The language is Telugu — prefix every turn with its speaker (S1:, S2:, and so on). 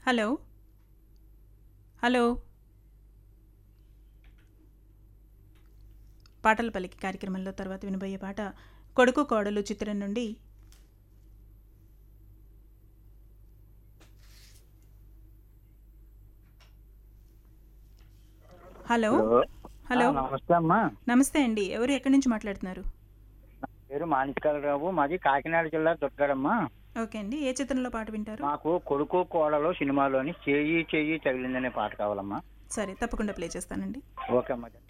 S1: హలో హలో పాటల పలికి కార్యక్రమంలో తర్వాత వినబోయే పాట కొడుకు కోడలు చిత్రం నుండి హలో హలో
S2: ఆ, నమస్తే అమ్మా
S1: నమస్తే అండి ఎవరు ఎక్కడి నుంచి మాట్లాడుతున్నారు
S2: నా పేరు మాణిక్యాలరావు మాది కాకినాడ జిల్లా దుర్గడమ్మ
S1: ఓకే అండి ఏ చిత్రంలో పాట వింటారు
S2: మాకు కొడుకు కోడలు సినిమాలోని చేయి చేయి తగిలిందనే పాట కావాలమ్మా
S1: సరే తప్పకుండా ప్లే చేస్తానండి
S2: ఓకే అమ్మా